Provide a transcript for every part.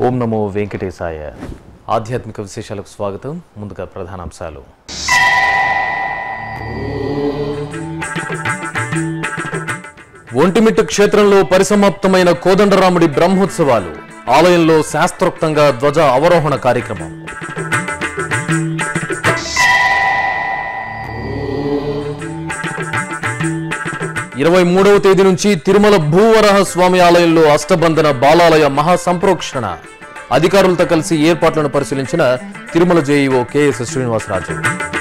ఓం నమో వెంకటేశాయ ఆధ్యాత్మిక విశేషాలకు స్వాగతం ముందుగా ప్రధానాంశాలు ఒంటిమిట్ట క్షేత్రంలో పరిసమాప్తమైన కోదండరాముడి బ్రహ్మోత్సవాలు ఆలయంలో శాస్త్రోక్తంగా ధ్వజ అవరోహణ కార్యక్రమం ఇరవై మూడవ తేదీ నుంచి తిరుమల భూవరాహ స్వామి ఆలయంలో అష్టబంధన బాలాలయ మహాసంప్రోక్షణ అధికారులతో కలిసి ఏర్పాట్లను పరిశీలించిన తిరుమల జేఈఓ కెఎస్ శ్రీనివాసరాజు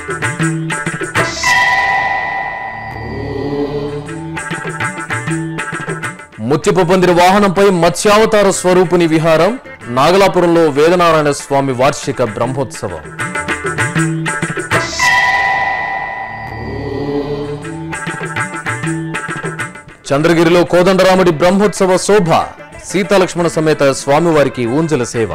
ముత్యపు పందిరి వాహనంపై మత్స్యావతార స్వరూపుని విహారం నాగలాపురంలో వేదనారాయణ స్వామి వార్షిక బ్రహ్మోత్సవం చంద్రగిరిలో కోదండరాముడి బ్రహ్మోత్సవ శోభ సీతాలక్ష్మణ సమేత స్వామివారికి ఊంజల సేవ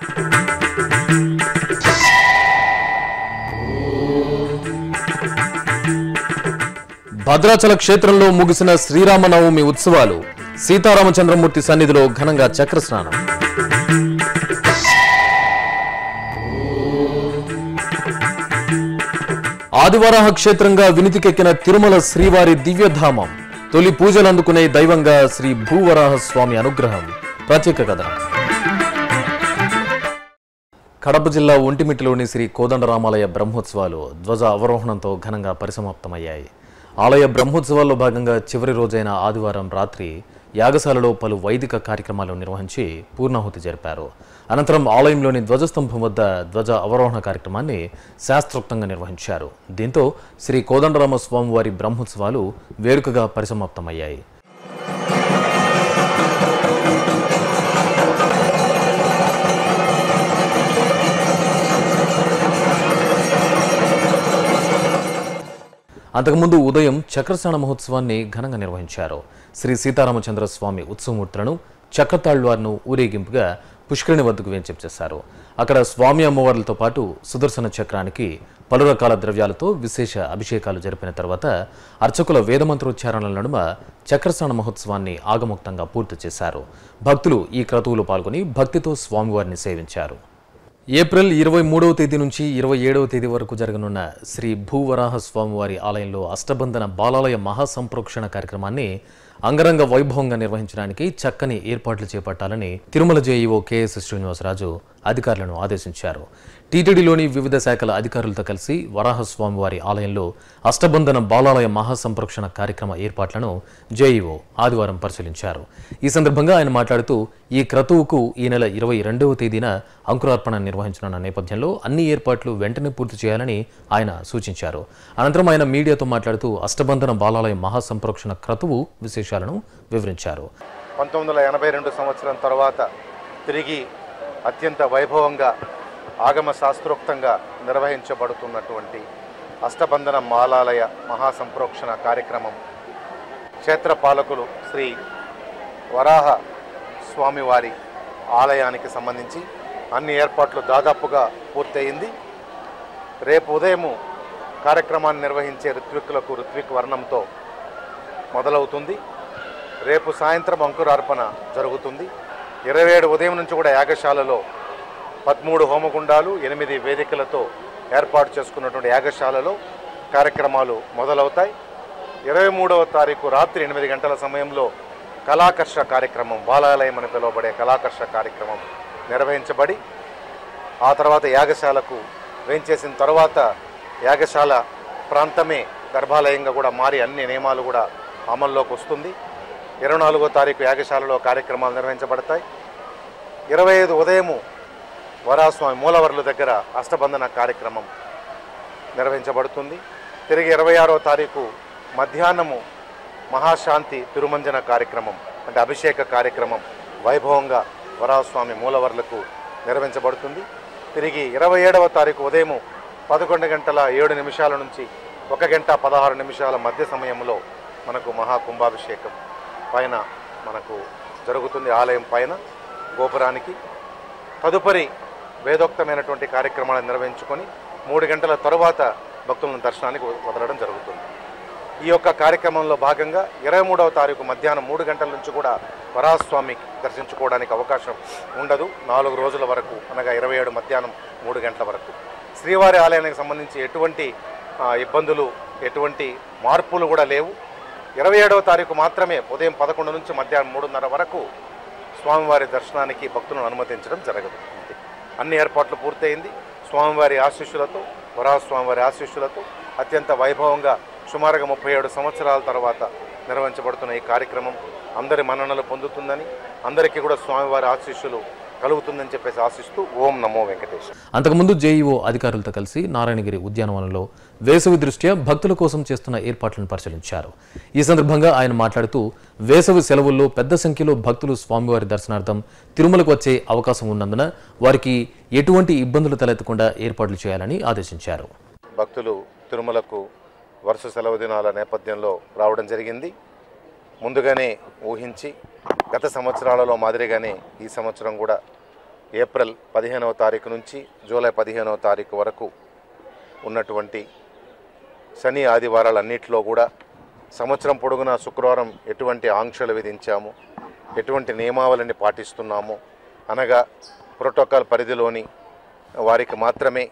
భద్రాచల క్షేత్రంలో ముగిసిన శ్రీరామనవమి ఉత్సవాలు సీతారామచంద్రమూర్తి సన్నిధిలో ఘనంగా చక్రస్నానం ఆదివరాహ క్షేత్రంగా వినితికెక్కిన తిరుమల శ్రీవారి దివ్యధామం తొలి పూజలు అందుకునే దైవంగా శ్రీ భూవరాహ స్వామి అనుగ్రహం ప్రత్యేక కథనం కడప జిల్లా ఒంటిమిట్టిలోని శ్రీ కోదండరామాలయ బ్రహ్మోత్సవాలు ధ్వజ అవరోహణంతో ఘనంగా పరిసమాప్తమయ్యాయి ఆలయ బ్రహ్మోత్సవాల్లో భాగంగా చివరి రోజైన ఆదివారం రాత్రి యాగశాలలో పలు వైదిక కార్యక్రమాలు నిర్వహించి పూర్ణాహుతి జరిపారు అనంతరం ఆలయంలోని ధ్వజస్తంభం వద్ద ధ్వజ అవరోహణ కార్యక్రమాన్ని శాస్త్రోక్తంగా నిర్వహించారు దీంతో శ్రీ కోదండరామ స్వామివారి బ్రహ్మోత్సవాలు వేడుకగా పరిసమాప్తమయ్యాయి అంతకుముందు ఉదయం చక్రస్నాన మహోత్సవాన్ని ఘనంగా నిర్వహించారు శ్రీ సీతారామచంద్ర స్వామి ఉత్సవమూర్తులను చక్రతాళ్వార్ను ఊరేగింపుగా పుష్కరిణి వద్దకు వేంచేపు చేశారు అక్కడ స్వామి అమ్మవార్లతో పాటు సుదర్శన చక్రానికి పలు రకాల ద్రవ్యాలతో విశేష అభిషేకాలు జరిపిన తర్వాత అర్చకుల వేదమంత్రోచ్చారణల నడుమ చక్రస్నాన మహోత్సవాన్ని ఆగముక్తంగా పూర్తి చేశారు భక్తులు ఈ క్రతువులో పాల్గొని భక్తితో స్వామివారిని సేవించారు ఏప్రిల్ ఇరవై మూడవ తేదీ నుంచి ఇరవై ఏడవ తేదీ వరకు జరగనున్న శ్రీ భూవరాహ స్వామివారి ఆలయంలో అష్టబంధన బాలాలయ మహాసంప్రోక్షణ కార్యక్రమాన్ని అంగరంగ వైభవంగా నిర్వహించడానికి చక్కని ఏర్పాట్లు చేపట్టాలని తిరుమల జేఈఓ కెఎస్ శ్రీనివాసరాజు అధికారులను ఆదేశించారు టీటీడీలోని వివిధ శాఖల అధికారులతో కలిసి వరాహస్వామి వారి ఆలయంలో అష్టబంధన బాలాలయ మహాసంప్రోక్షణ కార్యక్రమ ఏర్పాట్లను జేఈఓ ఆదివారం పరిశీలించారు ఈ సందర్భంగా ఆయన మాట్లాడుతూ ఈ క్రతువుకు ఈ నెల ఇరవై రెండవ తేదీన అంకురార్పణ నిర్వహించనున్న నేపథ్యంలో అన్ని ఏర్పాట్లు వెంటనే పూర్తి చేయాలని ఆయన సూచించారు అనంతరం ఆయన మీడియాతో మాట్లాడుతూ అష్టబంధన బాలాలయ మహాసంప్రోక్షణ క్రతువు విశేషాలను వివరించారు పంతొమ్మిది వందల ఎనభై రెండు సంవత్సరం తర్వాత తిరిగి అత్యంత వైభవంగా ఆగమ శాస్త్రోక్తంగా నిర్వహించబడుతున్నటువంటి అష్టబంధన మాలాలయ మహాసంప్రోక్షణ కార్యక్రమం క్షేత్ర పాలకులు శ్రీ వరాహ స్వామివారి ఆలయానికి సంబంధించి అన్ని ఏర్పాట్లు దాదాపుగా పూర్తయింది రేపు ఉదయము కార్యక్రమాన్ని నిర్వహించే ఋత్విక్కులకు ఋత్విక్ వర్ణంతో మొదలవుతుంది రేపు సాయంత్రం అంకురార్పణ జరుగుతుంది ఇరవై ఏడు ఉదయం నుంచి కూడా యాగశాలలో పదమూడు హోమగుండాలు ఎనిమిది వేదికలతో ఏర్పాటు చేసుకున్నటువంటి యాగశాలలో కార్యక్రమాలు మొదలవుతాయి ఇరవై మూడవ తారీఖు రాత్రి ఎనిమిది గంటల సమయంలో కళాకర్ష కార్యక్రమం బాలాలయం అని పిలువబడే కళాకర్ష కార్యక్రమం నిర్వహించబడి ఆ తర్వాత యాగశాలకు వేంచేసిన తర్వాత యాగశాల ప్రాంతమే గర్భాలయంగా కూడా మారి అన్ని నియమాలు కూడా అమల్లోకి వస్తుంది ఇరవై నాలుగో తారీఖు యాగశాలలో కార్యక్రమాలు నిర్వహించబడతాయి ఇరవై ఐదు ఉదయము వరాస్వామి మూలవర్ల దగ్గర అష్టబంధన కార్యక్రమం నిర్వహించబడుతుంది తిరిగి ఇరవై ఆరో తారీఖు మధ్యాహ్నము మహాశాంతి తిరుమంజన కార్యక్రమం అంటే అభిషేక కార్యక్రమం వైభవంగా వరాస్వామి మూలవర్లకు నిర్వహించబడుతుంది తిరిగి ఇరవై ఏడవ తారీఖు ఉదయము పదకొండు గంటల ఏడు నిమిషాల నుంచి ఒక గంట పదహారు నిమిషాల మధ్య సమయంలో మనకు మహాకుంభాభిషేకం పైన మనకు జరుగుతుంది ఆలయం పైన గోపురానికి తదుపరి వేదోక్తమైనటువంటి కార్యక్రమాలను నిర్వహించుకొని మూడు గంటల తరువాత భక్తులను దర్శనానికి వదలడం జరుగుతుంది ఈ యొక్క కార్యక్రమంలో భాగంగా ఇరవై మూడవ తారీఖు మధ్యాహ్నం మూడు గంటల నుంచి కూడా వరాహస్వామి దర్శించుకోవడానికి అవకాశం ఉండదు నాలుగు రోజుల వరకు అనగా ఇరవై ఏడు మధ్యాహ్నం మూడు గంటల వరకు శ్రీవారి ఆలయానికి సంబంధించి ఎటువంటి ఆ, ఇబ్బందులు ఎటువంటి మార్పులు కూడా లేవు ఇరవై ఏడవ తారీఖు మాత్రమే ఉదయం పదకొండు నుంచి మధ్యాహ్నం మూడున్నర వరకు స్వామివారి దర్శనానికి భక్తులను అనుమతించడం జరగదు అంతే అన్ని ఏర్పాట్లు పూర్తయింది స్వామివారి ఆశీస్సులతో వరాహ స్వామివారి ఆశీస్సులతో అత్యంత వైభవంగా సుమారుగా ముప్పై ఏడు సంవత్సరాల తర్వాత నిర్వహించబడుతున్న ఈ కార్యక్రమం అందరి మన్ననలు పొందుతుందని అందరికీ కూడా స్వామివారి ఆశీస్సులు కలుగుతుందని చెప్పేసి ఆశిస్తూ ఓం నమో వెంకటేశ్వర అంతకుముందు జేఈఓ అధికారులతో కలిసి నారాయణగిరి ఉద్యానవనంలో వేసవి దృష్ట్యా భక్తుల కోసం చేస్తున్న ఏర్పాట్లను పరిశీలించారు ఈ సందర్భంగా ఆయన మాట్లాడుతూ వేసవి సెలవుల్లో పెద్ద సంఖ్యలో భక్తులు స్వామివారి దర్శనార్థం తిరుమలకు వచ్చే అవకాశం ఉన్నందున వారికి ఎటువంటి ఇబ్బందులు తలెత్తకుండా ఏర్పాట్లు చేయాలని ఆదేశించారు భక్తులు తిరుమలకు వరుస సెలవు దినాల నేపథ్యంలో రావడం జరిగింది ముందుగానే ఊహించి గత సంవత్సరాలలో మాదిరిగానే ఈ సంవత్సరం కూడా ఏప్రిల్ పదిహేనవ తారీఖు నుంచి జూలై పదిహేనవ తారీఖు వరకు ఉన్నటువంటి శని ఆదివారాలన్నింటిలో కూడా సంవత్సరం పొడుగునా శుక్రవారం ఎటువంటి ఆంక్షలు విధించాము ఎటువంటి నియమావళిని పాటిస్తున్నాము అనగా ప్రోటోకాల్ పరిధిలోని వారికి మాత్రమే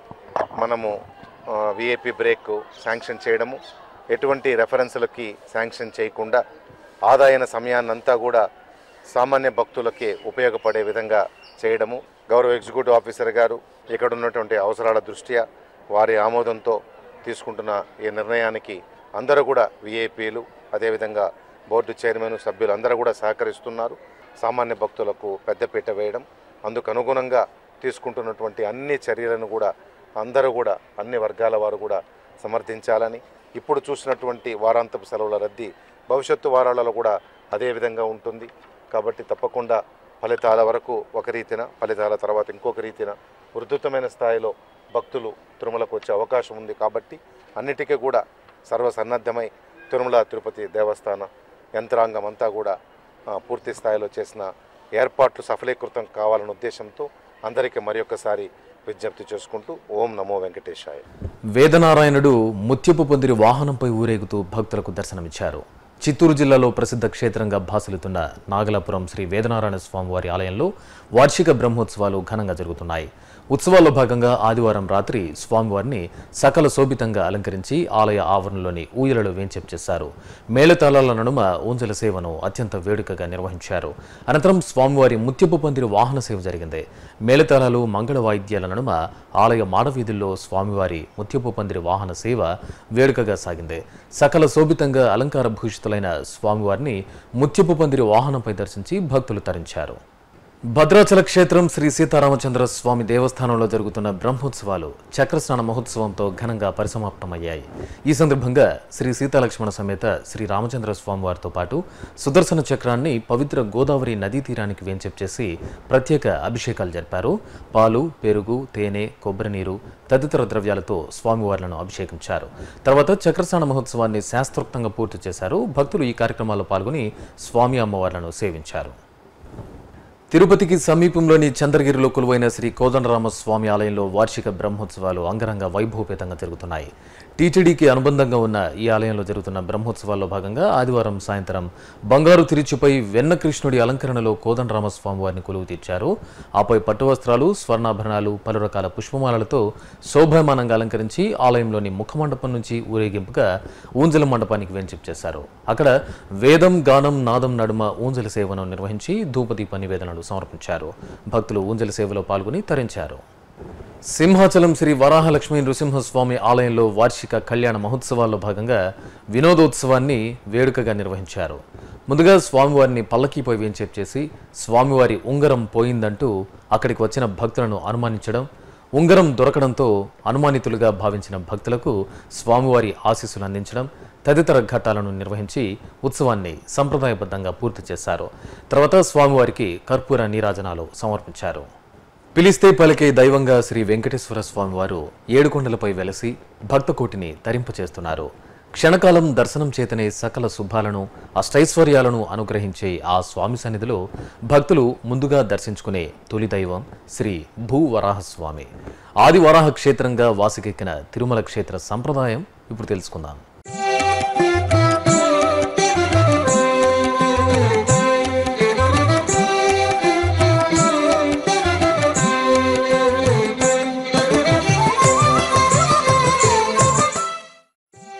మనము విఐపి బ్రేక్ శాంక్షన్ చేయడము ఎటువంటి రెఫరెన్స్లకి శాంక్షన్ చేయకుండా ఆదాయన సమయాన్నంతా కూడా సామాన్య భక్తులకే ఉపయోగపడే విధంగా చేయడము గౌరవ ఎగ్జిక్యూటివ్ ఆఫీసర్ గారు ఇక్కడ ఉన్నటువంటి అవసరాల దృష్ట్యా వారి ఆమోదంతో తీసుకుంటున్న ఈ నిర్ణయానికి అందరూ కూడా విఐపీలు అదేవిధంగా బోర్డు చైర్మన్ సభ్యులు అందరూ కూడా సహకరిస్తున్నారు సామాన్య భక్తులకు పెద్దపీట వేయడం అందుకు అనుగుణంగా తీసుకుంటున్నటువంటి అన్ని చర్యలను కూడా అందరూ కూడా అన్ని వర్గాల వారు కూడా సమర్థించాలని ఇప్పుడు చూసినటువంటి వారాంతపు సెలవుల రద్దీ భవిష్యత్తు వారాలలో కూడా అదే విధంగా ఉంటుంది కాబట్టి తప్పకుండా ఫలితాల వరకు ఒక రీతిన ఫలితాల తర్వాత ఇంకొక రీతిన ఉధృతమైన స్థాయిలో భక్తులు తిరుమలకు వచ్చే అవకాశం ఉంది కాబట్టి అన్నిటికీ కూడా సర్వసన్నద్ధమై తిరుమల తిరుపతి దేవస్థాన యంత్రాంగం అంతా కూడా ఆ, పూర్తి స్థాయిలో చేసిన ఏర్పాట్లు సఫలీకృతం కావాలన్న ఉద్దేశంతో అందరికీ మరొకసారి విజ్ఞప్తి చేసుకుంటూ ఓం నమో వెంకటేశాయ వేదనారాయణుడు ముత్యపు పొందిరి వాహనంపై ఊరేగుతూ భక్తులకు దర్శనమిచ్చారు చిత్తూరు జిల్లాలో ప్రసిద్ధ క్షేత్రంగా భాసలుతున్న నాగలాపురం శ్రీ వేదనారాయణ స్వామివారి ఆలయంలో వార్షిక బ్రహ్మోత్సవాలు ఘనంగా జరుగుతున్నాయి ఉత్సవాల్లో భాగంగా ఆదివారం రాత్రి స్వామివారిని సకల శోభితంగా అలంకరించి ఆలయ ఆవరణలోని ఊయలలో వేంచెప్ చేశారు మేళతాళాల నడుమ ఊంజల సేవను అత్యంత వేడుకగా నిర్వహించారు అనంతరం స్వామివారి ముత్యపు పందిరి వాహన సేవ జరిగింది మేళతాళాలు మంగళ వాయిద్యాల నడుమ ఆలయ మాడవీధుల్లో స్వామివారి ముత్యపు పందిరి వాహన సేవ వేడుకగా సాగింది సకల శోభితంగా అలంకార భూషితులైన స్వామివారిని ముత్యపు పందిరి వాహనంపై దర్శించి భక్తులు తరించారు భద్రాచల క్షేత్రం శ్రీ సీతారామచంద్ర స్వామి దేవస్థానంలో జరుగుతున్న బ్రహ్మోత్సవాలు చక్రస్నాన మహోత్సవంతో ఘనంగా పరిసమాప్తమయ్యాయి ఈ సందర్భంగా శ్రీ సీతాలక్ష్మణ సమేత శ్రీ రామచంద్ర స్వామి వారితో పాటు సుదర్శన చక్రాన్ని పవిత్ర గోదావరి నదీ తీరానికి వేంచెప్ చేసి ప్రత్యేక అభిషేకాలు జరిపారు పాలు పెరుగు తేనె కొబ్బరి నీరు తదితర ద్రవ్యాలతో స్వామివార్లను అభిషేకించారు తర్వాత చక్రస్నాన మహోత్సవాన్ని శాస్త్రోక్తంగా పూర్తి చేశారు భక్తులు ఈ కార్యక్రమాల్లో పాల్గొని స్వామి అమ్మవార్లను సేవించారు తిరుపతికి సమీపంలోని చంద్రగిరిలో కొలువైన శ్రీ కోదండరామ స్వామి ఆలయంలో వార్షిక బ్రహ్మోత్సవాలు అంగరంగ వైభవపేతంగా జరుగుతున్నాయి టీటీడీకి అనుబంధంగా ఉన్న ఈ ఆలయంలో జరుగుతున్న బ్రహ్మోత్సవాల్లో భాగంగా ఆదివారం సాయంత్రం బంగారు తిరుచుపై వెన్న కృష్ణుడి అలంకరణలో కోదండరామ స్వామి వారిని కొలువు తీర్చారు ఆపై పట్టు వస్త్రాలు స్వర్ణాభరణాలు పలు రకాల పుష్పమాలలతో శోభాయమానంగా అలంకరించి ఆలయంలోని ముఖమండపం నుంచి ఊరేగింపుగా ఊంజల మండపానికి వెంచిప్ చేశారు అక్కడ వేదం గానం నాదం నడుమ ఊంజల సేవను నిర్వహించి ధూపదీప నివేదనలు సమర్పించారు భక్తులు ఊంజల సేవలో పాల్గొని తరించారు సింహాచలం శ్రీ వరాహలక్ష్మీ నృసింహస్వామి ఆలయంలో వార్షిక కళ్యాణ మహోత్సవాల్లో భాగంగా వినోదోత్సవాన్ని వేడుకగా నిర్వహించారు ముందుగా స్వామివారిని పల్లకీపై వేంచేపు చేసి స్వామివారి ఉంగరం పోయిందంటూ అక్కడికి వచ్చిన భక్తులను అనుమానించడం ఉంగరం దొరకడంతో అనుమానితులుగా భావించిన భక్తులకు స్వామివారి ఆశీస్సులు అందించడం తదితర ఘట్టాలను నిర్వహించి ఉత్సవాన్ని సంప్రదాయబద్ధంగా పూర్తి చేశారు తర్వాత స్వామివారికి కర్పూర నీరాజనాలు సమర్పించారు పిలిస్తే పలికే దైవంగా శ్రీ వెంకటేశ్వర స్వామివారు ఏడుకొండలపై వెలసి భక్తకోటిని తరింపచేస్తున్నారు క్షణకాలం దర్శనం చేతనే సకల శుభాలను అష్టైశ్వర్యాలను అనుగ్రహించే ఆ స్వామి సన్నిధిలో భక్తులు ముందుగా దర్శించుకునే తొలి దైవం శ్రీ భూ వరాహస్వామి ఆది వరాహ క్షేత్రంగా వాసికెక్కిన తిరుమల క్షేత్ర సంప్రదాయం ఇప్పుడు తెలుసుకుందాం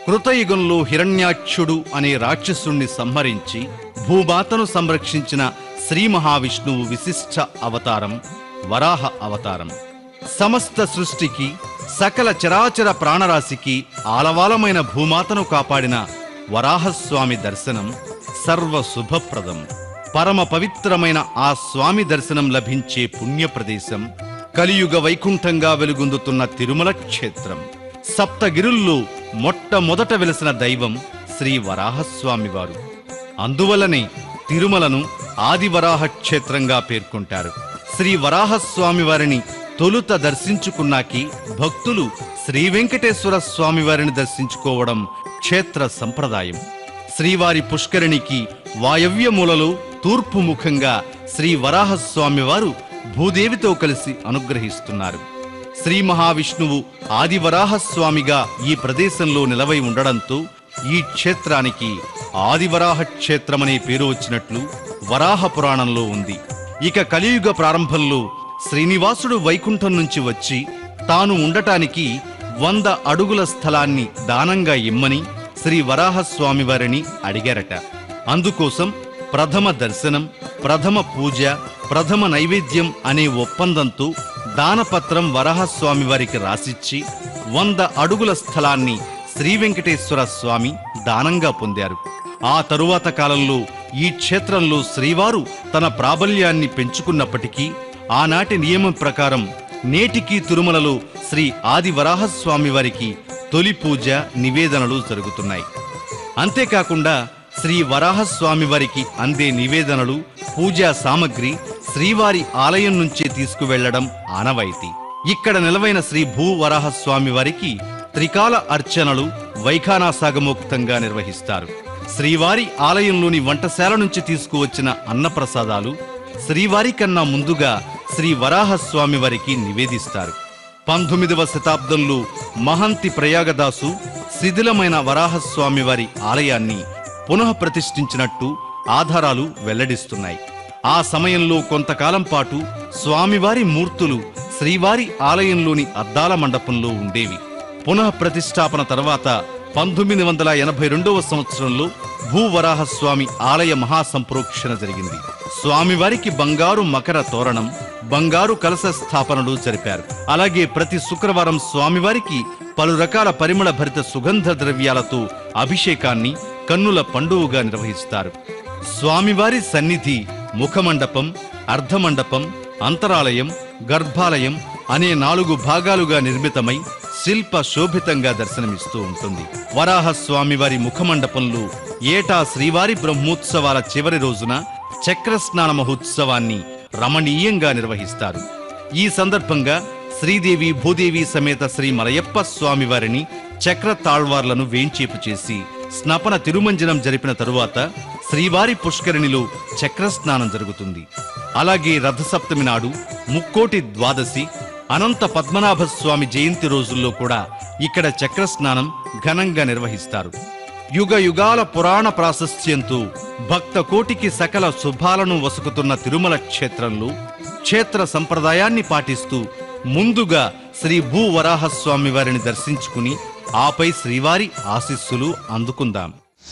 కృతయుగంలో హిరణ్యాక్షుడు అనే రాక్షసుణ్ణి సంహరించి భూమాతను సంరక్షించిన శ్రీ మహావిష్ణువు విశిష్ట అవతారం వరాహ అవతారం సమస్త సృష్టికి సకల చరాచర ప్రాణరాశికి ఆలవాలమైన భూమాతను కాపాడిన వరాహస్వామి దర్శనం సర్వ శుభప్రదం పరమ పవిత్రమైన ఆ స్వామి దర్శనం లభించే పుణ్య ప్రదేశం కలియుగ వైకుంఠంగా వెలుగొందుతున్న తిరుమల క్షేత్రం సప్తగిరుల్లో మొట్టమొదట వెలసిన దైవం శ్రీ వరాహస్వామి వారు అందువల్లనే తిరుమలను ఆదివరాహ క్షేత్రంగా పేర్కొంటారు శ్రీ వరాహస్వామి వారిని తొలుత దర్శించుకున్నాకి భక్తులు శ్రీ వెంకటేశ్వర స్వామి వారిని దర్శించుకోవడం క్షేత్ర సంప్రదాయం శ్రీవారి పుష్కరిణికి వాయవ్య మూలలో తూర్పు ముఖంగా శ్రీ వరాహస్వామి వారు భూదేవితో కలిసి అనుగ్రహిస్తున్నారు శ్రీ మహావిష్ణువు ఆదివరాహస్వామిగా ఈ ప్రదేశంలో నిలవై ఉండడంతో ఈ క్షేత్రానికి ఆదివరాహ క్షేత్రమనే పేరు వచ్చినట్లు వరాహ పురాణంలో ఉంది ఇక కలియుగ ప్రారంభంలో శ్రీనివాసుడు వైకుంఠం నుంచి వచ్చి తాను ఉండటానికి వంద అడుగుల స్థలాన్ని దానంగా ఇమ్మని శ్రీ వరాహస్వామి వారిని అడిగారట అందుకోసం ప్రథమ దర్శనం ప్రథమ పూజ ప్రథమ నైవేద్యం అనే ఒప్పందంతో దానపత్రం వరాహస్వామి వారికి రాసిచ్చి వంద అడుగుల స్థలాన్ని శ్రీ వెంకటేశ్వర స్వామి దానంగా పొందారు ఆ తరువాత కాలంలో ఈ క్షేత్రంలో శ్రీవారు తన ప్రాబల్యాన్ని పెంచుకున్నప్పటికీ ఆనాటి నియమం ప్రకారం నేటికి తిరుమలలో శ్రీ ఆది వరాహస్వామి వారికి తొలి పూజ నివేదనలు జరుగుతున్నాయి అంతేకాకుండా శ్రీ వరాహస్వామి వారికి అందే నివేదనలు పూజా సామగ్రి శ్రీవారి ఆలయం నుంచే తీసుకువెళ్లడం ఆనవాయితీ ఇక్కడ నిలవైన శ్రీ భూ వరాహస్వామి వారికి త్రికాల అర్చనలు వైఖానాసాగమోక్తంగా నిర్వహిస్తారు శ్రీవారి ఆలయంలోని వంటశాల నుంచి తీసుకువచ్చిన అన్నప్రసాదాలు శ్రీవారి కన్నా ముందుగా శ్రీ వరాహస్వామి వారికి నివేదిస్తారు పంతొమ్మిదవ శతాబ్దంలో మహంతి ప్రయాగదాసు శిథిలమైన వరాహస్వామి వారి ఆలయాన్ని పునః ప్రతిష్ఠించినట్టు ఆధారాలు వెల్లడిస్తున్నాయి ఆ సమయంలో కొంతకాలం పాటు స్వామివారి మూర్తులు శ్రీవారి ఆలయంలోని అద్దాల మండపంలో ఉండేవి పునః ప్రతిష్టాపన తర్వాత పంతొమ్మిది వందల ఎనభై రెండవ సంవత్సరంలో భూవరాహస్వామి ఆలయ మహాసంప్రోక్షణ జరిగింది స్వామివారికి బంగారు మకర తోరణం బంగారు కలశ స్థాపనలు జరిపారు అలాగే ప్రతి శుక్రవారం స్వామివారికి పలు రకాల పరిమళ భరిత సుగంధ ద్రవ్యాలతో అభిషేకాన్ని కన్నుల పండువుగా నిర్వహిస్తారు స్వామివారి సన్నిధి ముఖమండపం అర్ధమండపం అంతరాలయం గర్భాలయం అనే నాలుగు భాగాలుగా నిర్మితమై శిల్ప శోభితంగా దర్శనమిస్తూ ఉంటుంది వరాహ స్వామివారి ముఖమండపంలో ఏటా శ్రీవారి బ్రహ్మోత్సవాల చివరి రోజున చక్రస్నాన మహోత్సవాన్ని రమణీయంగా నిర్వహిస్తారు ఈ సందర్భంగా శ్రీదేవి భూదేవి సమేత శ్రీ మలయప్ప స్వామివారిని చక్ర తాళ్వార్లను వేంచేపు చేసి స్నపన తిరుమంజనం జరిపిన తరువాత శ్రీవారి పుష్కరిణిలో చక్రస్నానం జరుగుతుంది అలాగే రథసప్తమి నాడు ముక్కోటి ద్వాదశి అనంత పద్మనాభ స్వామి జయంతి రోజుల్లో కూడా ఇక్కడ చక్రస్నానం ఘనంగా నిర్వహిస్తారు యుగ యుగాల పురాణ ప్రాశస్త్యంతో భక్త కోటికి సకల శుభాలను వసుకుతున్న తిరుమల క్షేత్రంలో క్షేత్ర సంప్రదాయాన్ని పాటిస్తూ ముందుగా శ్రీ భూ వరాహస్వామి వారిని దర్శించుకుని ఆపై శ్రీవారి ఆశీస్సులు అందుకుందాం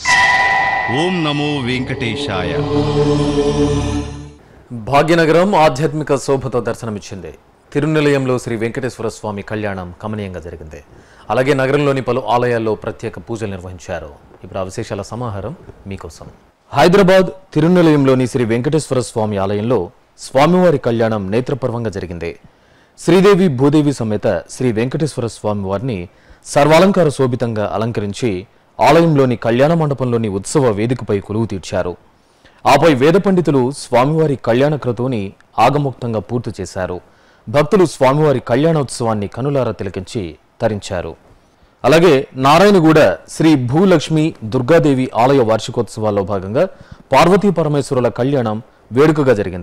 ఓం నమో వెంకటేశాయ భాగ్యనగరం ఆధ్యాత్మిక శోభతో దర్శనమిచ్చింది తిరునిలయంలో శ్రీ వెంకటేశ్వర స్వామి కళ్యాణం కమనీయంగా జరిగింది అలాగే నగరంలోని పలు ఆలయాల్లో ప్రత్యేక పూజలు నిర్వహించారు ఇప్పుడు ఆ విశేషాల సమాహారం మీకోసం హైదరాబాద్ తిరునిలయంలోని శ్రీ వెంకటేశ్వర స్వామి ఆలయంలో స్వామివారి కళ్యాణం నేత్రపర్వంగా జరిగింది శ్రీదేవి భూదేవి సమేత శ్రీ వెంకటేశ్వర స్వామి వారిని సర్వాలంకార శోభితంగా అలంకరించి ఆలయంలోని కళ్యాణ మండపంలోని ఉత్సవ వేదికపై కొలువు తీర్చారు ఆపై వేద పండితులు స్వామివారి కళ్యాణ క్రతువుని ఆగముక్తంగా పూర్తి చేశారు భక్తులు స్వామివారి కళ్యాణోత్సవాన్ని కనులారా తిలకించి తరించారు అలాగే నారాయణగూడ శ్రీ భూలక్ష్మి దుర్గాదేవి ఆలయ వార్షికోత్సవాల్లో భాగంగా పార్వతీ పరమేశ్వరుల కళ్యాణం వేడుకగా జరిగింది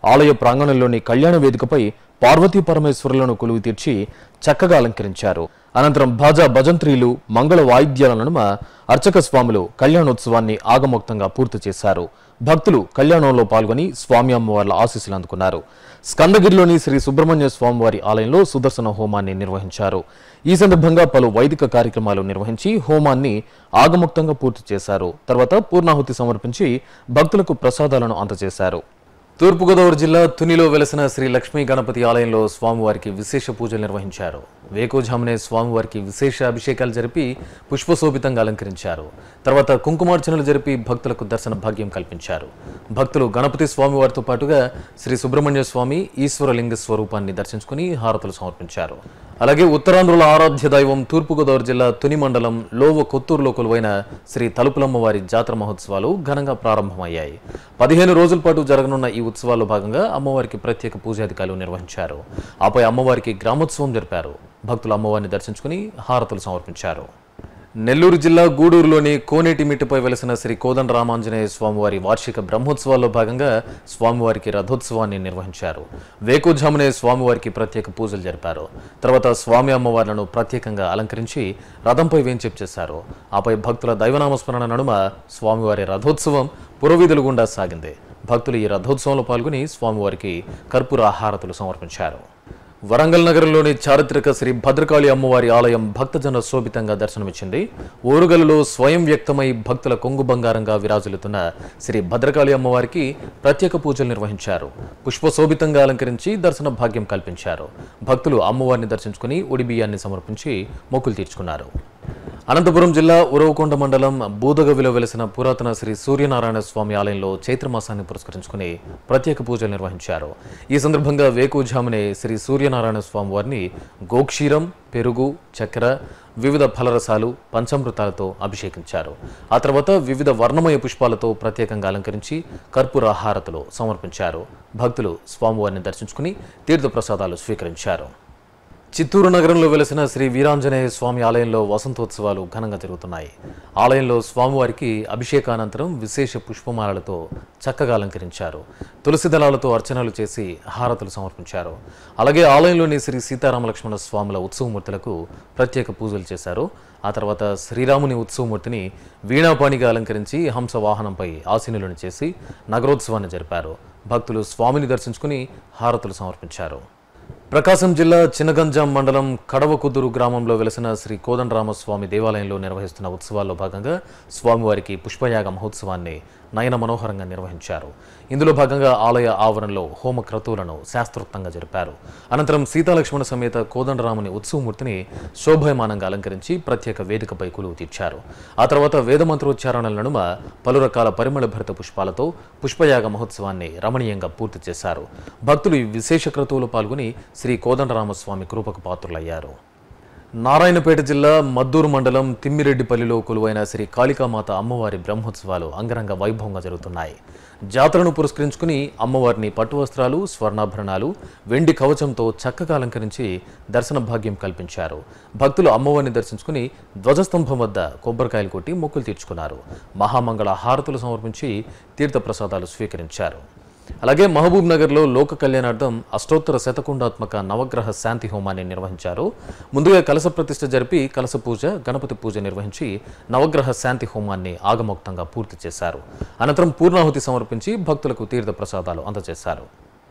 ఆలయ ప్రాంగణంలోని కళ్యాణ వేదికపై పార్వతీ పరమేశ్వరులను కొలువు తీర్చి చక్కగా అలంకరించారు అనంతరం భాజా భజంత్రీలు మంగళ వాయిద్యాల నడుమ అర్చక స్వాములు కళ్యాణోత్సవాన్ని ఆగమోక్తంగా పూర్తి చేశారు భక్తులు కళ్యాణంలో పాల్గొని స్వామి అమ్మవార్ల ఆశీస్సులు అందుకున్నారు స్కందగిరిలోని శ్రీ సుబ్రహ్మణ్య స్వామివారి ఆలయంలో సుదర్శన హోమాన్ని నిర్వహించారు ఈ సందర్భంగా పలు వైదిక కార్యక్రమాలు నిర్వహించి హోమాన్ని ఆగముక్తంగా పూర్తి చేశారు తర్వాత పూర్ణాహుతి సమర్పించి భక్తులకు ప్రసాదాలను అందజేశారు తూర్పుగోదావరి జిల్లా తునిలో వెలసిన శ్రీ లక్ష్మీ గణపతి ఆలయంలో స్వామివారికి విశేష పూజలు నిర్వహించారు వేకోజామునే స్వామివారికి విశేష అభిషేకాలు జరిపి పుష్పశోభితంగా అలంకరించారు తర్వాత కుంకుమార్చనలు జరిపి భక్తులకు దర్శన భాగ్యం కల్పించారు భక్తులు గణపతి స్వామివారితో పాటుగా శ్రీ సుబ్రహ్మణ్య స్వామి ఈశ్వరలింగ స్వరూపాన్ని దర్శించుకుని హారతులు సమర్పించారు అలాగే ఉత్తరాంధ్రుల ఆరాధ్య దైవం తూర్పుగోదావరి జిల్లా తుని మండలం లోవ కొత్తూరులో కొలువైన శ్రీ తలుపులమ్మ వారి జాతర మహోత్సవాలు ఘనంగా ప్రారంభమయ్యాయి పదిహేను రోజుల పాటు జరగనున్న ఈ ఉత్సవాల్లో భాగంగా అమ్మవారికి ప్రత్యేక పూజాధికారులు నిర్వహించారు ఆపై అమ్మవారికి గ్రామోత్సవం జరిపారు భక్తులు అమ్మవారిని దర్శించుకుని హారతులు సమర్పించారు నెల్లూరు జిల్లా గూడూరులోని కోనేటి మిట్టుపై వెలసిన శ్రీ కోదండ రామాంజనేయ స్వామివారి వార్షిక బ్రహ్మోత్సవాల్లో భాగంగా స్వామివారికి రథోత్సవాన్ని నిర్వహించారు వేకుజామునే స్వామివారికి ప్రత్యేక పూజలు జరిపారు తర్వాత స్వామి అమ్మవార్లను ప్రత్యేకంగా అలంకరించి రథంపై వేంచేపు చేశారు ఆపై భక్తుల దైవనామస్మరణ నడుమ స్వామివారి రథోత్సవం పురవీధుల గుండా సాగింది భక్తులు ఈ రథోత్సవంలో పాల్గొని స్వామివారికి కర్పూర ఆహారతులు సమర్పించారు వరంగల్ నగరంలోని చారిత్రక శ్రీ భద్రకాళి అమ్మవారి ఆలయం భక్తజన శోభితంగా దర్శనమిచ్చింది ఓరుగలలో స్వయం వ్యక్తమై భక్తుల కొంగు బంగారంగా విరాజులుతున్న శ్రీ భద్రకాళి అమ్మవారికి ప్రత్యేక పూజలు నిర్వహించారు పుష్పశోభితంగా అలంకరించి దర్శన భాగ్యం కల్పించారు భక్తులు అమ్మవారిని దర్శించుకుని ఉడి బియ్యాన్ని సమర్పించి మొక్కులు తీర్చుకున్నారు అనంతపురం జిల్లా ఉరవకొండ మండలం బూదగవిలో వెలిసిన పురాతన శ్రీ సూర్యనారాయణ స్వామి ఆలయంలో చైత్రమాసాన్ని పురస్కరించుకుని ప్రత్యేక పూజలు నిర్వహించారు ఈ సందర్భంగా వేకుజామునే శ్రీ సూర్యనారాయణ స్వామి వారిని గోక్షీరం పెరుగు చక్కెర వివిధ ఫలరసాలు పంచామృతాలతో అభిషేకించారు ఆ తర్వాత వివిధ వర్ణమయ పుష్పాలతో ప్రత్యేకంగా అలంకరించి కర్పూర హారతులు సమర్పించారు భక్తులు స్వామివారిని దర్శించుకుని తీర్థప్రసాదాలు స్వీకరించారు చిత్తూరు నగరంలో వెలసిన శ్రీ వీరాంజనేయ స్వామి ఆలయంలో వసంతోత్సవాలు ఘనంగా జరుగుతున్నాయి ఆలయంలో స్వామివారికి అభిషేకానంతరం విశేష పుష్పమాలలతో చక్కగా అలంకరించారు తులసి దళాలతో అర్చనలు చేసి హారతులు సమర్పించారు అలాగే ఆలయంలోని శ్రీ సీతారామ లక్ష్మణ స్వాముల ఉత్సవమూర్తులకు ప్రత్యేక పూజలు చేశారు ఆ తర్వాత శ్రీరాముని ఉత్సవమూర్తిని వీణాపాణిగా అలంకరించి హంస వాహనంపై ఆసీనులను చేసి నగరోత్సవాన్ని జరిపారు భక్తులు స్వామిని దర్శించుకుని హారతులు సమర్పించారు ప్రకాశం జిల్లా చిన్నగంజాం మండలం కడవకుదురు గ్రామంలో వెలసిన శ్రీ కోదండరామస్వామి దేవాలయంలో నిర్వహిస్తున్న ఉత్సవాల్లో భాగంగా స్వామివారికి పుష్పయాగ మహోత్సవాన్ని నయన మనోహరంగా నిర్వహించారు ఇందులో భాగంగా ఆలయ ఆవరణలో హోమ క్రతువులను శాస్త్రోక్తంగా జరిపారు అనంతరం సీతాలక్ష్మణ సమేత కోదండరాముని ఉత్సవమూర్తిని శోభాయమానంగా అలంకరించి ప్రత్యేక వేదికపై కొలువు తీర్చారు ఆ తర్వాత వేదమంత్రోచ్చారణల నడుమ పలు రకాల పరిమళ భరిత పుష్పాలతో పుష్పయాగ మహోత్సవాన్ని రమణీయంగా పూర్తి చేశారు భక్తులు ఈ విశేష క్రతువులో పాల్గొని శ్రీ కోదండరామస్వామి కృపకు పాత్రులయ్యారు నారాయణపేట జిల్లా మద్దూరు మండలం తిమ్మిరెడ్డిపల్లిలో కొలువైన శ్రీ కాళికామాత అమ్మవారి బ్రహ్మోత్సవాలు అంగరంగ వైభవంగా జరుగుతున్నాయి జాతరను పురస్కరించుకుని అమ్మవారిని పట్టు వస్త్రాలు స్వర్ణాభరణాలు వెండి కవచంతో చక్కగా అలంకరించి దర్శన భాగ్యం కల్పించారు భక్తులు అమ్మవారిని దర్శించుకుని ధ్వజస్తంభం వద్ద కొబ్బరికాయలు కొట్టి మొక్కులు తీర్చుకున్నారు మహామంగళ హారతులు సమర్పించి తీర్థప్రసాదాలు స్వీకరించారు అలాగే మహబూబ్ నగర్లో లోక కళ్యాణార్థం అష్టోత్తర శతకుండాత్మక నవగ్రహ శాంతి హోమాన్ని నిర్వహించారు ముందుగా కలస ప్రతిష్ఠ జరిపి కలస పూజ గణపతి పూజ నిర్వహించి నవగ్రహ శాంతి హోమాన్ని ఆగమోక్తంగా పూర్తి చేశారు అనంతరం పూర్ణాహుతి సమర్పించి భక్తులకు తీర్థ ప్రసాదాలు అందజేశారు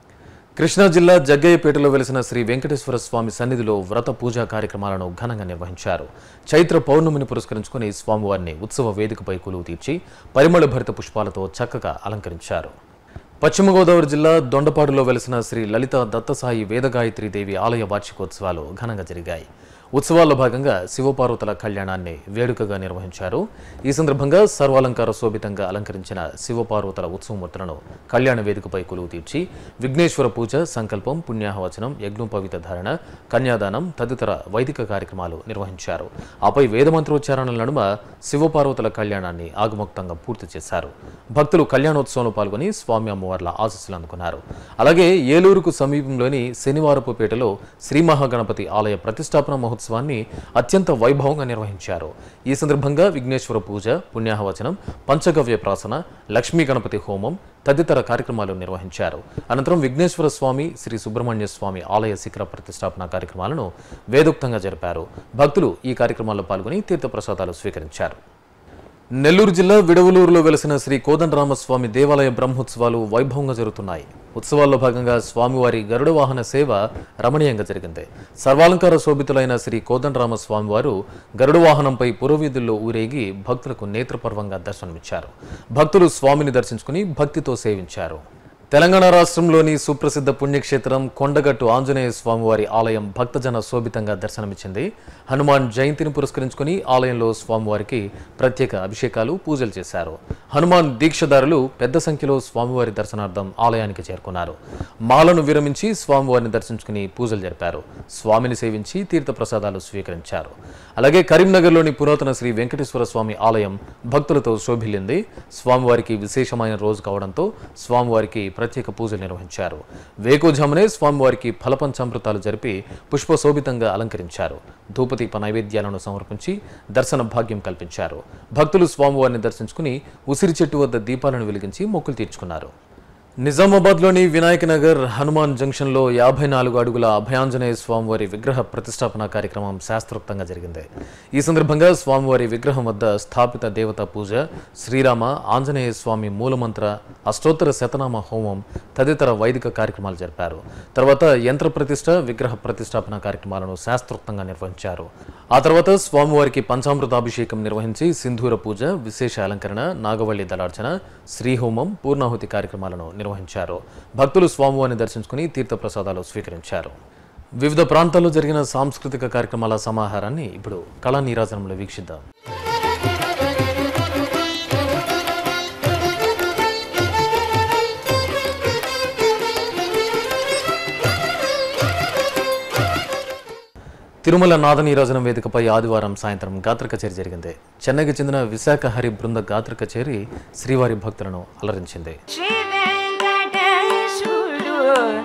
కృష్ణా జిల్లా జగ్గయ్యపేటలో వెలిసిన శ్రీ వెంకటేశ్వర స్వామి సన్నిధిలో వ్రత పూజా కార్యక్రమాలను ఘనంగా నిర్వహించారు చైత్ర పౌర్ణమిని పురస్కరించుకుని స్వామివారిని ఉత్సవ వేదికపై కొలువు తీర్చి పరిమళ భరిత పుష్పాలతో చక్కగా అలంకరించారు పశ్చిమ గోదావరి జిల్లా దొండపాడులో వెలిసిన శ్రీ లలిత దత్తసాయి వేదగాయత్రి దేవి ఆలయ వార్షికోత్సవాలు ఘనంగా జరిగాయి ఉత్సవాల్లో భాగంగా శివపార్వతుల కళ్యాణాన్ని వేడుకగా నిర్వహించారు ఈ సందర్భంగా సర్వాలంకార శోభితంగా అలంకరించిన శివపార్వతుల ఉత్సవమూర్తులను కళ్యాణ వేదికపై కొలువు తీర్చి విఘ్నేశ్వర పూజ సంకల్పం పుణ్యాహవచనం యజ్ఞోపవిత ధారణ కన్యాదానం తదితర వైదిక కార్యక్రమాలు నిర్వహించారు ఆపై వేదమంత్రోచ్చారణల నడుమ శివపార్వతుల కళ్యాణాన్ని ఆగమోక్తంగా పూర్తి చేశారు భక్తులు కళ్యాణోత్సవంలో పాల్గొని స్వామి అమ్మవార్ల ఆశస్సులు అందుకున్నారు అలాగే ఏలూరుకు సమీపంలోని శనివారపుపేటలో శ్రీ మహాగణపతి ఆలయ ప్రతిష్టాపన మహోత్సవాన్ని అత్యంత వైభవంగా నిర్వహించారు ఈ సందర్భంగా విఘ్నేశ్వర పూజ పుణ్యాహవచనం పంచగవ్య ప్రాసన లక్ష్మీ గణపతి హోమం తదితర కార్యక్రమాలు నిర్వహించారు అనంతరం విఘ్నేశ్వర స్వామి శ్రీ సుబ్రహ్మణ్య స్వామి ఆలయ శిఖర ప్రతిష్టాపన కార్యక్రమాలను వేదోక్తంగా జరిపారు భక్తులు ఈ కార్యక్రమాల్లో పాల్గొని తీర్థప్రసాదాలు స్వీకరించారు నెల్లూరు జిల్లా విడవలూరులో వెలసిన శ్రీ కోదండరామస్వామి దేవాలయ బ్రహ్మోత్సవాలు వైభవంగా జరుగుతున్నాయి ఉత్సవాల్లో భాగంగా స్వామివారి గరుడ వాహన సేవ రమణీయంగా జరిగింది సర్వాలంకార శోభితులైన శ్రీ కోదండరామస్వామి వారు గరుడ వాహనంపై పురవీధుల్లో ఊరేగి భక్తులకు నేత్రపర్వంగా దర్శనమిచ్చారు భక్తులు స్వామిని దర్శించుకుని భక్తితో సేవించారు తెలంగాణ రాష్ట్రంలోని సుప్రసిద్ధ పుణ్యక్షేత్రం కొండగట్టు ఆంజనేయ స్వామివారి ఆలయం భక్తజన శోభితంగా దర్శనమిచ్చింది హనుమాన్ జయంతిని పురస్కరించుకుని ఆలయంలో స్వామివారికి ప్రత్యేక అభిషేకాలు పూజలు చేశారు హనుమాన్ దీక్షదారులు పెద్ద సంఖ్యలో స్వామివారి దర్శనార్థం ఆలయానికి చేరుకున్నారు మాలను విరమించి స్వామివారిని దర్శించుకుని పూజలు జరిపారు స్వామిని సేవించి తీర్థప్రసాదాలు స్వీకరించారు అలాగే కరీంనగర్లోని పురాతన శ్రీ వెంకటేశ్వర స్వామి ఆలయం భక్తులతో శోభిల్లింది స్వామివారికి విశేషమైన రోజు కావడంతో స్వామివారికి ప్రత్యేక పూజలు నిర్వహించారు వేకోజామునే స్వామివారికి ఫలపంచామృతాలు జరిపి పుష్పశోభితంగా అలంకరించారు ధూపదీప నైవేద్యాలను సమర్పించి దర్శన భాగ్యం కల్పించారు భక్తులు స్వామివారిని దర్శించుకుని ఉసిరి చెట్టు వద్ద దీపాలను వెలిగించి మొక్కులు తీర్చుకున్నారు నిజామాబాద్లోని వినాయక నగర్ హనుమాన్ జంక్షన్లో యాభై నాలుగు అడుగుల అభయాంజనేయ స్వామివారి విగ్రహ ప్రతిష్టాపన కార్యక్రమం శాస్త్రోక్తంగా జరిగింది ఈ సందర్భంగా స్వామివారి విగ్రహం వద్ద స్థాపిత దేవతా పూజ శ్రీరామ ఆంజనేయ స్వామి మూలమంత్ర అష్టోత్తర శతనామ హోమం తదితర వైదిక కార్యక్రమాలు జరిపారు తర్వాత యంత్ర ప్రతిష్ట విగ్రహ ప్రతిష్టాపన కార్యక్రమాలను శాస్త్రోక్తంగా నిర్వహించారు ఆ తర్వాత స్వామివారికి పంచామృతాభిషేకం నిర్వహించి సింధూర పూజ విశేష అలంకరణ నాగవల్లి దళార్చన శ్రీహోమం పూర్ణాహుతి కార్యక్రమాలను నిర్వహించారు భక్తులు స్వామివారిని దర్శించుకుని తీర్థప్రసాదాలు స్వీకరించారు వివిధ ప్రాంతాల్లో జరిగిన సాంస్కృతిక కార్యక్రమాల సమాహారాన్ని ఇప్పుడు కళా నీరాజనంలో వీక్షిద్దాం తిరుమల నాద నీరాజనం వేదికపై ఆదివారం సాయంత్రం గాత్ర కచేరీ జరిగింది చెన్నైకి చెందిన విశాఖ హరి బృంద గాత్ర కచేరీ శ్రీవారి భక్తులను అలరించింది శ్రీ వెంకటేశుడు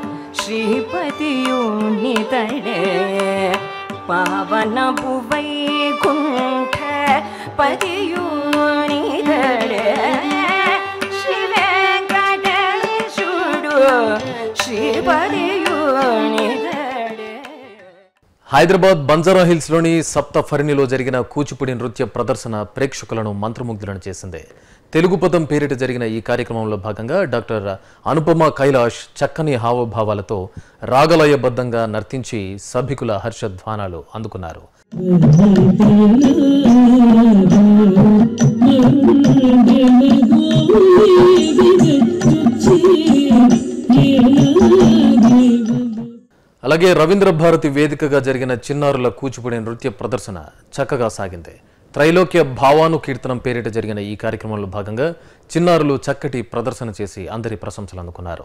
శ్రీపతియునితడే పావన వైకుంఠ పతియునితడే శ్రీ వెంకటేశుడు శ్రీపతియునితడే హైదరాబాద్ బంజారా హిల్స్ లోని సప్త ఫరినిలో జరిగిన కూచిపూడి నృత్య ప్రదర్శన ప్రేక్షకులను మంత్రముగ్ధులను చేసింది తెలుగు పదం పేరిట జరిగిన ఈ కార్యక్రమంలో భాగంగా డాక్టర్ అనుపమ కైలాష్ చక్కని హావభావాలతో రాగలయబద్ధంగా నర్తించి సభికుల హర్షధ్వానాలు అందుకున్నారు అలాగే రవీంద్ర భారతి వేదికగా జరిగిన చిన్నారుల కూచిపూడి నృత్య ప్రదర్శన చక్కగా సాగింది త్రైలోక్య భావాను కీర్తనం పేరిట జరిగిన ఈ కార్యక్రమంలో భాగంగా చిన్నారులు చక్కటి ప్రదర్శన చేసి అందరి ప్రశంసలు అందుకున్నారు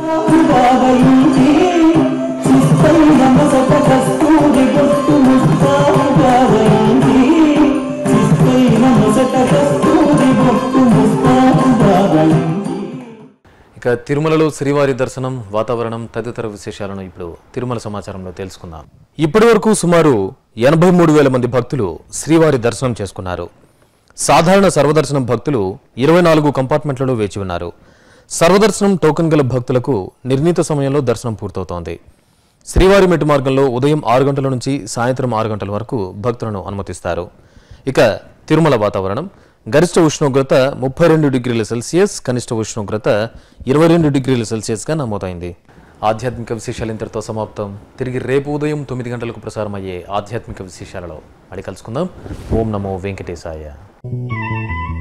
ఇక తిరుమలలో శ్రీవారి దర్శనం వాతావరణం తదితర విశేషాలను ఇప్పుడు తిరుమల సమాచారంలో తెలుసుకుందాం ఇప్పటి వరకు సుమారు ఎనభై మూడు వేల మంది భక్తులు శ్రీవారి దర్శనం చేసుకున్నారు సాధారణ సర్వదర్శనం భక్తులు ఇరవై నాలుగు కంపార్ట్మెంట్లలో వేచి ఉన్నారు సర్వదర్శనం టోకెన్ గల భక్తులకు నిర్ణీత సమయంలో దర్శనం పూర్తవుతోంది శ్రీవారి మెట్టు మార్గంలో ఉదయం ఆరు గంటల నుంచి సాయంత్రం ఆరు గంటల వరకు భక్తులను అనుమతిస్తారు ఇక తిరుమల వాతావరణం గరిష్ట ఉష్ణోగ్రత ముప్పై రెండు డిగ్రీల సెల్సియస్ కనిష్ట ఉష్ణోగ్రత ఇరవై రెండు డిగ్రీల సెల్సియస్గా నమోదైంది ఆధ్యాత్మిక విశేషాలు ఇంతటితో సమాప్తం తిరిగి రేపు ఉదయం తొమ్మిది గంటలకు ప్రసారం అయ్యే ఆధ్యాత్మిక విశేషాలలో మళ్ళీ కలుసుకుందాం ఓం నమో వెంకటేశాయ